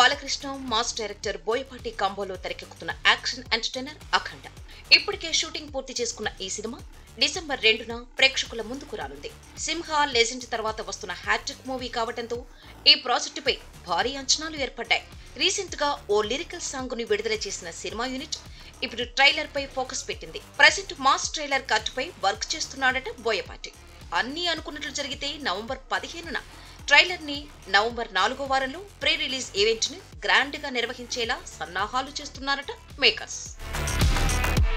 Balakrishna mass director Boyapati కాంబోలో తెరకెక్కుతున్న action entertainer అఖండ ఇప్పటికే షూటింగ్ పూర్తి చేసుకున్న ఈ సినిమా డిసెంబర్ రెండున ప్రేక్షకుల ముందుకు రానుంది సింహ లెజెండ్ తర్వాత వస్తున్న హ్యాట్రిక్ మూవీ కావడంతో ఈ ప్రాజెక్టుపై భారీ అంచనాలు ఏర్పడ్డాయి రీసెంట్ గా ఓ లిరికల్ సాంగ్ ను విడుదల చేసిన సినిమా యూనిట్ ఇప్పుడు ట్రైలర్ పై ఫోకస్ పెట్టింది ప్రజెంట్ మాస్ ట్రైలర్ కట్ పై వర్క్ చేస్తున్నాడట బోయపాటి అన్నీ అనుకున్నట్లు జరిగితే నవంబర్ పదిహేనున ట్రైలర్ ని నవంబర్ నాలుగో వారంలో ప్రీ రిలీజ్ ఈవెంట్ ని గ్రాండ్ గా నిర్వహించేలా సన్నాహాలు చేస్తున్నారట మేకర్స్